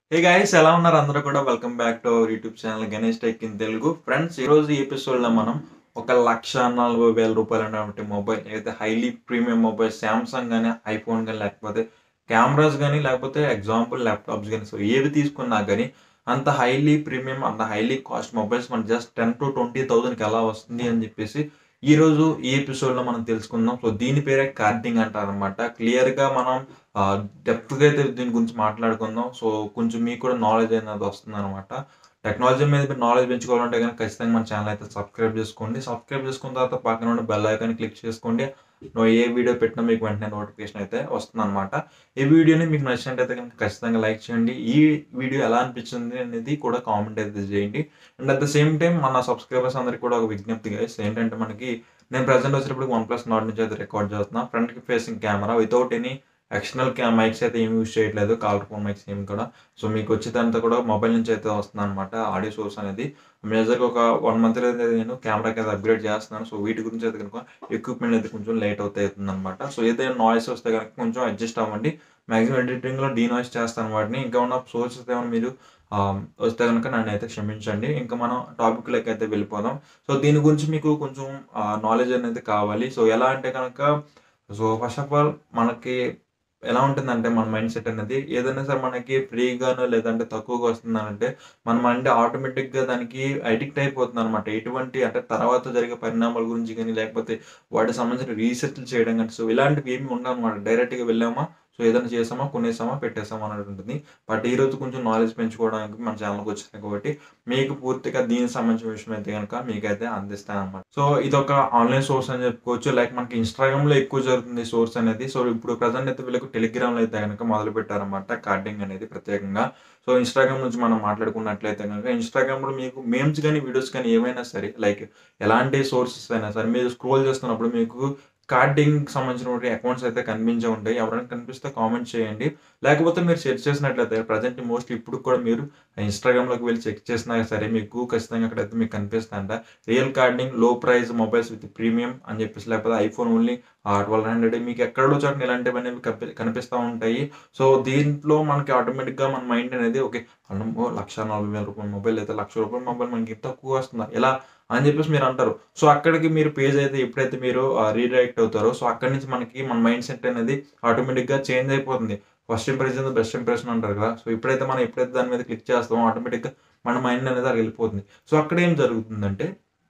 hey guys ఎలా ఉన్నారు అందరూ కూడా welcome back to our YouTube channel Ganesh tech in Telugu friends ఈరోజు ఈ ఎపిసోడ్లో మనం ఒక లక్ష నలభై వేల రూపాయలు ఉన్నటువంటి మొబైల్ ఏదైతే హైలీ ప్రీమియం మొబైల్ శాంసంగ్ కానీ ఐఫోన్ కానీ లేకపోతే కెమెరాస్ కానీ లేకపోతే ఎగ్జాంపుల్ ల్యాప్టాప్స్ కానీ సో ఏవి తీసుకున్నా కానీ అంత హైలీ ప్రీమియం అంత హైలీ కాస్ట్ మొబైల్స్ మనకి జస్ట్ టెన్ టు ట్వంటీ థౌసండ్కి ఎలా వస్తుంది అని చెప్పేసి ఈ రోజు ఈ ఎపిసోడ్లో మనం తెలుసుకుందాం సో దీని పేరే కార్డింగ్ అంటారు అనమాట క్లియర్గా మనం డెప్త్గా అయితే దీని గురించి మాట్లాడుకుందాం సో కొంచెం మీకు కూడా నాలెడ్జ్ అనేది వస్తుంది అనమాట టెక్నాలజీ మీద మీరు నాలెడ్జ్ పెంచుకోవాలంటే కనుక ఖచ్చితంగా మన ఛానల్ అయితే సబ్స్క్రైబ్ చేసుకోండి సబ్స్క్రైబ్ చేసుకున్న తర్వాత పక్కన ఉన్న బెల్ ఐకాన్ క్లిక్ చేసుకోండి నువ్వు ఏ వీడియో పెట్టినా మీకు వెంటనే నోటిఫికేషన్ అయితే వస్తుంది అనమాట ఈ వీడియోని మీకు నచ్చినట్టయితే కనుక ఖచ్చితంగా లైక్ చేయండి ఈ వీడియో ఎలా అనిపించింది అనేది కూడా కామెంట్ అయితే చేయండి and at the same time మన సబ్స్క్రైబర్స్ అందరికి కూడా ఒక విజ్ఞప్తి గైస్ ఏంటంటే మనకి నేను ప్రజెంట్ వచ్చేటప్పుడు వన్ ప్లస్ నాట్ నుంచి అయితే రికార్డ్ చేస్తున్నా front facing camera without any external క్యా మైక్స్ అయితే ఏమి యూజ్ చేయట్లేదు కాలర్ ఫోన్ మైక్స్ ఏమి కూడా సో మీకు వచ్చేదంతా కూడా మొబైల్ నుంచి అయితే వస్తుంది అనమాట ఆడియో సోర్స్ అనేది మేజర్గా ఒక వన్ మంత్ అయితే నేను కెమెరాకి అయితే అప్గ్రేడ్ చేస్తున్నాను సో వీటి గురించి అయితే కనుక ఎక్విప్మెంట్ అయితే కొంచెం లేట్ అవుతాయి అనమాట సో ఏదైనా నాయిస్ వస్తే కనుక కొంచెం అడ్జస్ట్ అవ్వండి మ్యాక్సిమం ఎడిటింగ్లో డీ నాయిస్ చేస్తాను వాటిని ఇంకా ఉన్న సోర్సెస్ ఏమైనా మీరు వస్తే కనుక నన్ను అయితే క్షమించండి ఇంకా మనం టాపిక్లోకి అయితే వెళ్ళిపోదాం సో దీని గురించి మీకు కొంచెం నాలెడ్జ్ అనేది కావాలి సో ఎలా అంటే కనుక సో ఫస్ట్ ఆఫ్ ఆల్ మనకి ఎలా ఉంటుందంటే మన మైండ్ సెట్ అనేది ఏదైనా సరే మనకి ఫ్రీగాను లేదంటే తక్కువగా వస్తుందంటే మన మైండ్ ఆటోమేటిక్గా దానికి అడిక్ట్ అయిపోతుంది అనమాట ఎటువంటి అంటే తర్వాత జరిగే పరిణామాల గురించి కానీ లేకపోతే వాటికి సంబంధించిన రీసెర్చ్లు చేయడం కానీ సో ఇలాంటివి ఏమి ఉండవు అనమాట డైరెక్ట్గా వెళ్ళామా సో ఏదైనా చేసామా కొనేసామా పెట్టేసామా అన్నట్టు ఉంటుంది బట్ ఈ రోజు కొంచెం నాలెడ్జ్ పెంచుకోవడానికి మన ఛానల్కి వచ్చాయి కాబట్టి మీకు పూర్తిగా దీనికి సంబంధించిన విషయం అయితే కనుక మీకైతే అందిస్తాను అనమాట సో ఇది ఒక ఆన్లైన్ సోర్స్ అని చెప్పుకోవచ్చు లైక్ మనకి ఇన్స్టాగ్రామ్లో ఎక్కువ జరుగుతుంది సోర్స్ అనేది సో ఇప్పుడు ప్రజెంట్ అయితే వీళ్ళకి టెలిగ్రామ్లో అయితే కనుక మొదలు పెట్టారనమాట కార్డింగ్ అనేది ప్రత్యేకంగా సో ఇన్స్టాగ్రామ్ నుంచి మనం మాట్లాడుకున్నట్లయితే కనుక ఇన్స్టాగ్రామ్లో మీకు మేమ్స్ కానీ వీడియోస్ కానీ ఏమైనా సరే లైక్ ఎలాంటి సోర్సెస్ అయినా సరే మీరు స్క్రోల్ చేస్తున్నప్పుడు మీకు కార్డింగ్ సంబంధించిన అకౌంట్స్ అయితే కనిపించే ఉంటాయి ఎవరైనా కనిపిస్తే కామెంట్ చేయండి లేకపోతే మీరు సెర్చ్ చేసినట్లయితే ప్రజెంట్ మోస్ట్ ఇప్పుడు కూడా మీరు ఇన్స్టాగ్రామ్లోకి వెళ్ళి చెక్ చేసినా సరే మీకు ఖచ్చితంగా అక్కడైతే మీకు కనిపిస్తాయంట real carding low price mobiles with premium అని చెప్పేసి లేకపోతే ఐఫోన్ ఓన్లీ ట్వెల్వ్ హండ్రెడ్ మీకు ఎక్కడో చోట ఇలాంటివి అనేవి కనిపిస్తూ ఉంటాయి సో దీంట్లో మనకి ఆటోమేటిక్గా మన మైండ్ అనేది ఓకే అన్నమో లక్ష నలభై వేల రూపాయల మొబైల్ అయితే లక్ష రూపాయల మొబైల్ మనకి తక్కువ వస్తుందా ఎలా అని చెప్పేసి మీరు అంటారు సో అక్కడికి మీరు పేజ్ అయితే ఎప్పుడైతే మీరు రీడైరెక్ట్ అవుతారో సో అక్కడి నుంచి మనకి మన మైండ్ సెట్ అనేది ఆటోమేటిక్గా చేంజ్ అయిపోతుంది ఫస్ట్ ఇంప్రెషన్ బెస్ట్ ఇంప్రెషన్ అంటారు కదా సో ఎప్పుడైతే మనం ఎప్పుడైతే దాని మీద క్లిక్ చేస్తామో ఆటోమేటిక్గా మన మైండ్ అనేది అక్కడ వెళ్ళిపోతుంది సో అక్కడ ఏం జరుగుతుందంటే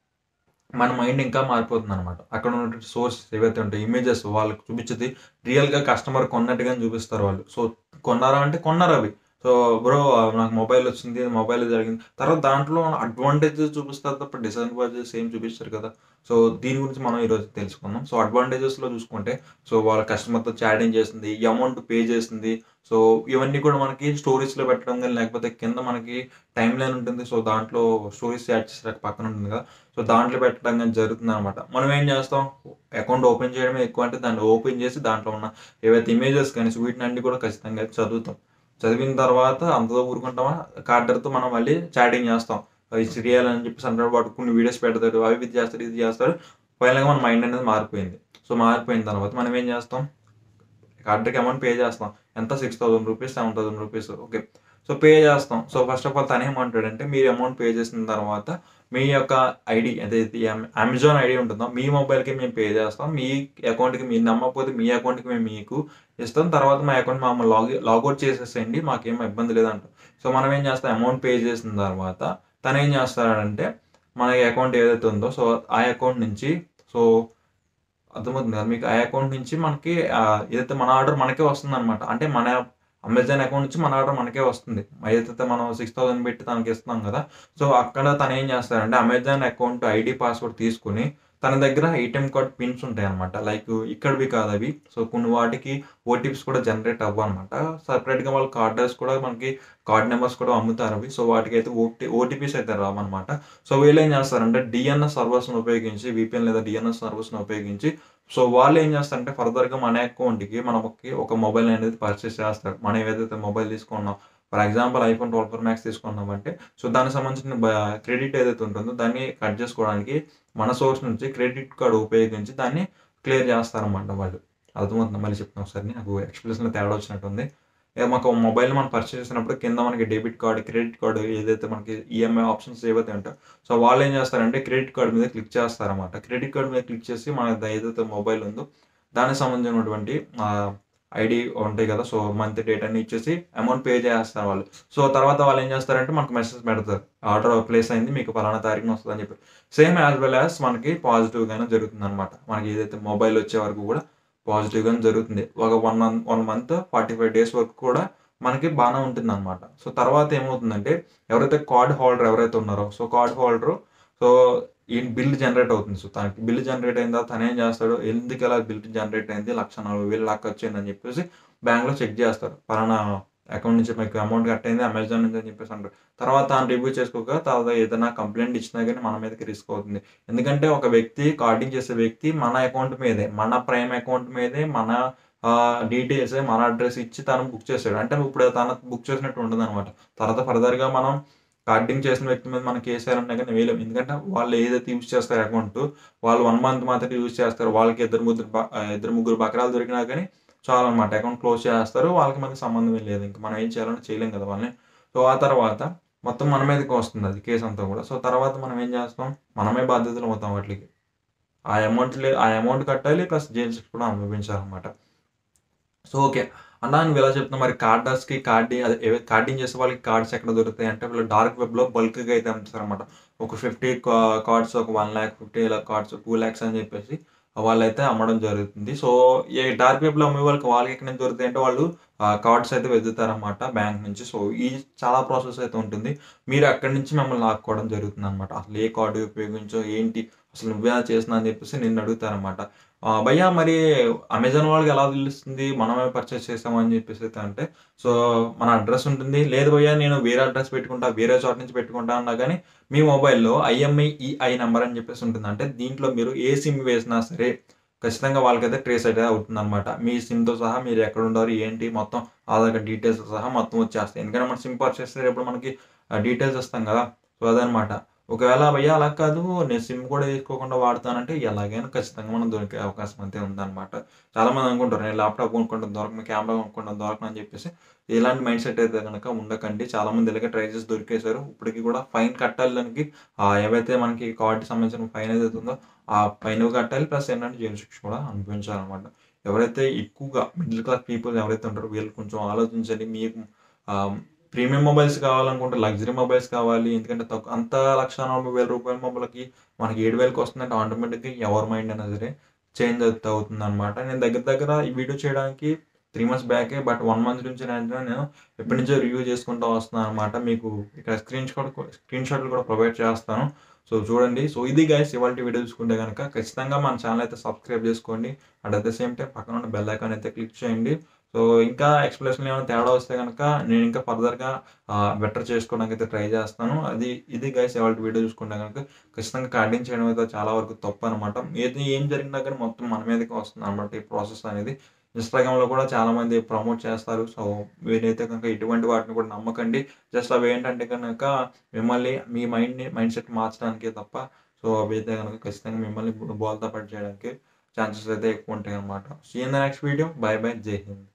మన మైండ్ ఇంకా మారిపోతుంది అనమాట అక్కడ ఉన్నటువంటి సోర్స్ ఏవైతే ఉంటాయి ఇమేజెస్ వాళ్ళకి చూపించేది రియల్గా కస్టమర్ కొన్నట్టుగా చూపిస్తారు వాళ్ళు సో కొన్నారా అంటే కొన్నారు అవి సో బ్రో నాకు మొబైల్ వచ్చింది మొబైల్ జరిగింది తర్వాత దాంట్లో అడ్వాంటేజెస్ చూపిస్తారు తప్ప డిసడ్వాంటేజెస్ ఏం చూపిస్తారు కదా సో దీని గురించి మనం ఈరోజు తెలుసుకుందాం సో అడ్వాంటేజెస్లో చూసుకుంటే సో వాళ్ళ కస్టమర్తో చాటింగ్ చేస్తుంది ఈ అమౌంట్ పే చేస్తుంది సో ఇవన్నీ కూడా మనకి స్టోరీస్లో పెట్టడం కానీ లేకపోతే కింద మనకి టైం లైన్ ఉంటుంది సో దాంట్లో స్టోరీస్ యాడ్ చేసాక పక్కన ఉంటుంది కదా సో దాంట్లో పెట్టడం కానీ జరుగుతుంది అనమాట మనం ఏం చేస్తాం అకౌంట్ ఓపెన్ చేయడమే ఎక్కువ అంటే దాన్ని ఓపెన్ చేసి దాంట్లో ఉన్న ఏవైతే ఇమేజెస్ కానీ వీటిని అన్ని కూడా ఖచ్చితంగా చదువుతాం చదివిన తర్వాత అంతతో ఊరుకుంటామా కార్డర్తో మనం మళ్ళీ చాటింగ్ చేస్తాం అది సీరియల్ అని చెప్పేసి అంటాడు వాడు కొన్ని వీడియోస్ పెడతాడు అవి ఇది చేస్తాడు ఇది చేస్తాడు ఫైనల్గా మన మైండ్ అనేది మారిపోయింది సో మారిపోయిన తర్వాత మనం ఏం చేస్తాం కార్డర్కి అమౌంట్ పే చేస్తాం ఎంత six thousand rupees seven thousand rupees okay so pay చేస్తాం సో ఫస్ట్ ఆఫ్ ఆల్ తను ఏమంటాడంటే మీరు అమౌంట్ పే చేసిన తర్వాత మీ యొక్క ఐడి అదైతే అమెజాన్ ఐడి ఉంటుందో మీ మొబైల్కి మేము పే చేస్తాం మీ అకౌంట్కి మీరు నమ్మకపోతే మీ అకౌంట్కి మేము మీకు ఇస్తాం తర్వాత మా అకౌంట్ మమ్మల్ని లాగ్ లాగౌట్ చేసేసేయండి మాకేం ఇబ్బంది లేదంటాం సో మనం ఏం చేస్తాం అమౌంట్ పే చేసిన తర్వాత తను ఏం చేస్తాడంటే మన అకౌంట్ ఏదైతే ఉందో సో ఆ అకౌంట్ నుంచి సో అర్థమవుతుంది కదా మీకు ఆ అకౌంట్ నుంచి మనకి ఏదైతే మన ఆర్డర్ మనకే వస్తుంది అనమాట అంటే మన అమెజాన్ అకౌంట్ నుంచి మన ఆర్డర్ మనకే వస్తుంది ఏదైతే మనం సిక్స్ థౌసండ్ పెట్టి తనకి ఇస్తున్నాం కదా సో అక్కడ తను ఏం చేస్తారంటే అమెజాన్ అకౌంట్ ఐడి పాస్వర్డ్ తీసుకుని తన దగ్గర ఏటీఎం కార్డ్ పిన్స్ ఉంటాయి అనమాట లైక్ ఇక్కడవి కాదు అవి సో కొన్ని వాటికి ఓటీపీస్ కూడా జనరేట్ అవ్వ అనమాట సపరేట్గా వాళ్ళ కార్డర్స్ కూడా మనకి కార్డ్ నెంబర్స్ కూడా అమ్ముతారు అవి సో వాటికి అయితే ఓటీ ఓటీపీస్ అయితే రావన్నమాట సో వీళ్ళు ఏం చేస్తారంటే డిఎన్ఎస్ సర్వర్స్ని ఉపయోగించి విపిఎన్ లేదా డిఎన్ఎస్ సర్వర్స్ని ఉపయోగించి సో వాళ్ళు ఏం చేస్తారంటే ఫర్దర్గా మన అకౌంట్కి మనకి ఒక మొబైల్ అనేది పర్చేస్ చేస్తారు మనం ఏదైతే మొబైల్ తీసుకున్నాం for example iPhone twelve four max తీసుకున్నామంటే సో దానికి సంబంధించిన క్రెడిట్ ఏదైతే ఉంటుందో దాన్ని కట్ చేసుకోవడానికి మన సోర్స్ నుంచి క్రెడిట్ కార్డు ఉపయోగించి దాన్ని క్లియర్ చేస్తారన్నమాట వాళ్ళు అర్థమవుతుంది మళ్ళీ చెప్తాను ఒకసారి నాకు ఎక్స్ప్రెషన్లో తేడా వచ్చినట్టుంది ఏ మాకు మొబైల్ మనం పర్చేస్ చేసినప్పుడు కింద మనకి డెబిట్ కార్డ్ క్రెడిట్ కార్డ్ ఏదైతే మనకి ఈఎంఐ ఆప్షన్స్ ఏవైతే ఉంటాయో సో వాళ్ళు ఏం చేస్తారంటే క్రెడిట్ కార్డ్ మీద క్లిక్ చేస్తారన్నమాట క్రెడిట్ కార్డ్ మీద క్లిక్ చేసి మన ఏదైతే మొబైల్ ఉందో దానికి సంబంధించినటువంటి ఐడి ఉంటాయి కదా సో మంత్ డేట్ అన్ని ఇచ్చేసి అమౌంట్ పే చేస్తారు వాళ్ళు సో తర్వాత వాళ్ళు ఏం చేస్తారంటే మనకు మెసేజ్ పెడతారు ఆర్డర్ ప్లేస్ అయింది మీకు పలానా తారీఖున వస్తుంది అని చెప్పి సేమ్ యాజ్ వెల్ యాజ్ మనకి పాజిటివ్గానే జరుగుతుంది అనమాట మనకి ఏదైతే మొబైల్ వచ్చే వరకు కూడా పాజిటివ్గానే జరుగుతుంది ఒక one month one month forty five days వరకు కూడా మనకి బాగానే ఉంటుంది అనమాట సో తర్వాత ఏమవుతుందంటే ఎవరైతే కార్డ్ హోల్డర్ ఎవరైతే ఉన్నారో సో కార్డ్ హోల్డర్ సో ఈ బిల్ జనరేట్ అవుతుంది సో తనకి బిల్ జనరేట్ అయిన తర్వాత తను ఏం చేస్తాడు ఎందుకు ఇలా బిల్ జనరేట్ అయింది లక్ష నలభై వేలు లాక్ వచ్చిందని చెప్పేసి బ్యాంక్లో చెక్ చేస్తారు పలానా అకౌంట్ నుంచి మీకు అమౌంట్ కట్ అయింది అమెజాన్ నుంచి అని చెప్పేసి అంటారు తర్వాత ఆయన రివ్యూ చేసుకోక తర్వాత ఏదైనా కంప్లైంట్ ఇచ్చినా కానీ మన మీదకి రిస్క్ అవుతుంది ఎందుకంటే ఒక వ్యక్తి కార్డింగ్ చేసే వ్యక్తి మన అకౌంట్ మీదే మన ప్రైమ్ అకౌంట్ మీదే మన డీటెయిల్స్ మన అడ్రస్ ఇచ్చి తను బుక్ చేసాడు అంటే ఇప్పుడు తన బుక్ చేసినట్టు ఉంటుంది అనమాట తర్వాత ఫర్దర్గా మనం కార్డింగ్ చేసిన వ్యక్తి మీద మనం కేసు వేయాలంటే కానీ వేయలేం ఎందుకంటే వాళ్ళు ఏదైతే యూజ్ చేస్తారు అకౌంట్ వాళ్ళు వన్ మంత్ మాత్రమే యూజ్ చేస్తారు వాళ్ళకి ఇద్దరు ముగ్గురు బ- ఇద్దరు ముగ్గురు బకరాలు దొరికినా కానీ చాలు అనమాట అకౌంట్ క్లోజ్ చేస్తారు వాళ్ళకి మనకి సంబంధం లేదు ఇంకా మనం ఏం చేయాలంటే చేయలేం కదా వాళ్ళని సో ఆ తర్వాత మొత్తం మన మీదకి వస్తుంది అది కేసు అంతా కూడా సో తర్వాత మనం ఏం చేస్తాం మనమే బాధ్యతలు అవుతాం వాటికి ఆ అమౌంట్ ఆ అమౌంట్ కట్టాలి ప్లస్ జైలు శిక్ష కూడా అనుభవించాలన్నమాట సో ఓకే అన్నా నువ్వు ఇలా చెప్తున్నా మరి కార్డర్స్కి కార్డి అదే ఏవై- కార్డింగ్ చేసే వాళ్ళకి కార్డ్స్ ఎక్కడ దొరుకుతాయి అంటే వీళ్ళు డార్క్ వెబ్లో బల్క్గా అయితే అమ్ముతారన్నమాట ఒక ఫిఫ్టీ కార్డ్స్ ఒక one lakh fifty cards two lakhs అని చెప్పేసి వాళ్ళైతే అమ్మడం జరుగుతుంది సో ఈ డార్క్ వెబ్లో అమ్మే వాళ్ళకి వాళ్ళకి ఎక్కడ నుంచి దొరుకుతాయి అంటే వాళ్ళు కార్డ్స్ అయితే వెతుకుతారన్నమాట బ్యాంక్ నుంచి సో ఈ చాలా ప్రాసెస్ అయితే ఉంటుంది మీరు అక్కడి నుంచి మిమ్మల్ని లాక్కోవడం జరుగుతుంది అనమాట అసలు ఏ కార్డు ఉపయోగించో ఏంటి అసలు నువ్వే చేస్తున్నా అని చెప్పేసి నిన్ను అడుగుతారనమాట భయ్యా మరి అమెజాన్ వాళ్ళకి ఎలా తెలుస్తుంది మనమే పర్చేస్ చేసామని చెప్పేసి అయితే అంటే సో మన అడ్రస్ ఉంటుంది లేదు భయ్యా నేను వేరే అడ్రస్ పెట్టుకుంటా వేరే చోట నుంచి పెట్టుకుంటా అన్నా కానీ మీ మొబైల్లో ఐఎంఐ ఈఐ నెంబర్ అని చెప్పేసి ఉంటుంది అంటే దీంట్లో మీరు ఏ సిమ్ వేసినా సరే ఖచ్చితంగా వాళ్ళకైతే ట్రేస్ అయితే అవుతుంది అనమాట మీ సిమ్తో సహా మీరు ఎక్కడ ఉండారు ఏంటి మొత్తం ఆధార్ కార్డ్ డీటెయిల్స్ సహా మొత్తం వచ్చేస్తాయి ఎందుకంటే మనం సిమ్ పర్చేస్ చేసేటప్పుడు మనకి డీటెయిల్స్ ఇస్తాం కదా సో అదనమాట ఒకవేళ భయ్యా అలా కాదు నేను సిమ్ కూడా తీసుకోకుండా వాడతానంటే ఎలాగైనా ఖచ్చితంగా మనం దొరికే అవకాశం అయితే ఉందన్నమాట చాలా మంది అనుకుంటారు నేను ల్యాప్టాప్ కొనుక్కుంటాను దొరకను కెమెరా కొనుక్కుంటాను దొరకను అని చెప్పేసి ఇలాంటి మైండ్ సెట్ అయితే కనుక ఉండకండి చాలా మంది ఇలాగే ట్రై చేసి దొరికేశారు ఇప్పటికి కూడా ఫైన్ కట్టాలి దానికి ఆ ఏవైతే మనకి కార్డు సంబంధించిన ఫైన్ ఏదైతే ఉందో ఆ ఫైన్ కట్టాలి ప్లస్ ఏంటంటే జైలు శిక్ష కూడా అనిపించాలన్నమాట ఎవరైతే ఎక్కువగా మిడిల్ క్లాస్ పీపుల్ ఎవరైతే ఉంటారో వీళ్ళు కొంచెం ఆలోచించండి మీకు ప్రీమియం మొబైల్స్ కావాలనుకుంటే లగ్జరీ మొబైల్స్ కావాలి ఎందుకంటే తక్కువ అంత లక్ష నలభై వేల రూపాయల మొబైల్కి మనకి ఏడు వేలకు వస్తుందంటే ఆటోమేటిక్గా ఎవరి మైండ్ అయినా సరే చేంజ్ అవుతుంది అనమాట నేను దగ్గర దగ్గర ఈ వీడియో చేయడానికి త్రీ మంత్స్ బ్యాకే బట్ వన్ మంత్ నుంచి నేను నేను ఎప్పటి నుంచో రివ్యూ చేసుకుంటూ వస్తున్నాను అనమాట మీకు ఇక్కడ స్క్రీన్ షాట్ స్క్రీన్ షాట్లు కూడా ప్రొవైడ్ చేస్తాను సో చూడండి సో ఇది గైస్ ఇవాళ వీడియో చూసుకుంటే కనుక ఖచ్చితంగా మన ఛానల్ అయితే సబ్స్క్రైబ్ చేసుకోండి and at the same time పక్కన ఉన్న బెల్ ఐకాన్ అయితే క్లిక్ చేయండి సో ఇంకా ఎక్స్ప్లెనేషన్ ఏమైనా తేడా వస్తే కనుక నేను ఇంకా ఫర్దర్గా బెటర్ చేసుకోవడానికి అయితే ట్రై చేస్తాను అది ఇది గైస్ ఇవాళ వీడియో చూసుకుంటే కనుక ఖచ్చితంగా కార్డింగ్ చేయడం అయితే చాలా వరకు తప్పు అనమాట ఏది ఏం జరిగినా కానీ మొత్తం మన మీదకి వస్తుంది అనమాట ఈ ప్రాసెస్ అనేది ఇన్స్టాగ్రామ్లో కూడా చాలా మంది ప్రమోట్ చేస్తారు సో మీరైతే కనుక ఇటువంటి వాటిని కూడా నమ్మకండి జస్ట్ అవి ఏంటంటే కనుక మిమ్మల్ని మీ మైండ్ని మైండ్ సెట్ మార్చడానికే తప్ప సో అవి అయితే కనుక ఖచ్చితంగా మిమ్మల్ని బోల్తా పడి చేయడానికి ఛాన్సెస్ అయితే ఎక్కువ ఉంటాయి అనమాట see in the next video bye bye జై హింద్